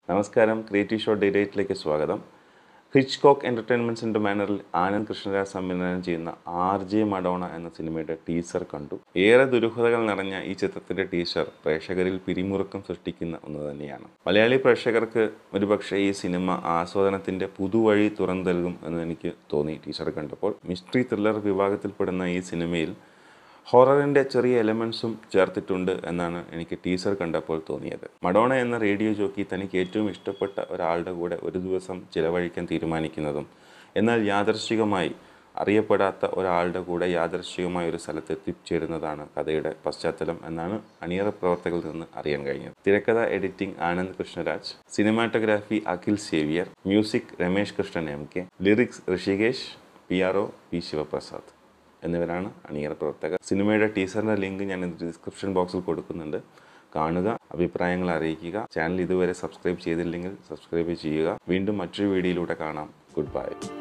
നമസ്കാരം creative show ഡിബേറ്റിലേക്ക് സ്വാഗതം Hitchcock എൻ്റർടൈൻമെൻറ്റ്സിൻ്റെ ബാനറിൽ ആനന്ദ് കൃഷ്ണരാജ് സംവിധാനം ചെയ്യുന്ന ആർ ജെ മഡോണ എന്ന സിനിമയുടെ ടീസർ കണ്ടു ഏറെ ദുരൂഹതകൾ നിറഞ്ഞ ഈ ചിത്രത്തിൻ്റെ ടീസർ പ്രേക്ഷകരിൽ പിരിമുറുക്കം സൃഷ്ടിക്കുന്ന ഒന്ന് തന്നെയാണ് മലയാളി പ്രേക്ഷകർക്ക് ഒരുപക്ഷെ ഈ സിനിമ ആസ്വാദനത്തിൻ്റെ പുതുവഴി തുറന്നു നൽകും എന്ന് എനിക്ക് തോന്നി ടീസർ കണ്ടപ്പോൾ മിസ്റ്ററി ത്രില്ലർ വിഭാഗത്തിൽപ്പെടുന്ന ഈ സിനിമയിൽ ഹൊററിൻ്റെ ചെറിയ എലമെൻസും ചേർത്തിട്ടുണ്ട് എന്നാണ് എനിക്ക് ടീസർ കണ്ടപ്പോൾ തോന്നിയത് മഡോണ എന്ന റേഡിയോ ജോക്കി തനിക്ക് ഏറ്റവും ഇഷ്ടപ്പെട്ട ഒരാളുടെ കൂടെ ഒരു ദിവസം ചിലവഴിക്കാൻ തീരുമാനിക്കുന്നതും എന്നാൽ യാദർശികമായി അറിയപ്പെടാത്ത ഒരാളുടെ കൂടെ യാദർശികമായ ഒരു സ്ഥലത്ത് എത്തിച്ചേരുന്നതാണ് കഥയുടെ പശ്ചാത്തലം എന്നാണ് അണിയറ പ്രവർത്തകരിൽ നിന്ന് അറിയാൻ കഴിഞ്ഞത് തിരക്കഥ editing Anand Krishnaraj cinematography Akhil Xavier music Ramesh Krishnan M K lyrics Rishikesh P R O P Shivaprasad എന്നിവരാണ് അണിയറ പ്രവർത്തകർ സിനിമയുടെ ടീസറിൻ്റെ ലിങ്ക് ഞാൻ ഡിസ്ക്രിപ്ഷൻ ബോക്സിൽ കൊടുക്കുന്നുണ്ട് കാണുക അഭിപ്രായങ്ങൾ അറിയിക്കുക ചാനൽ ഇതുവരെ സബ്സ്ക്രൈബ് ചെയ്തില്ലെങ്കിൽ സബ്സ്ക്രൈബ് ചെയ്യുക വീണ്ടും മറ്റൊരു വീഡിയോയിലൂടെ കാണാം ഗുഡ് ബൈ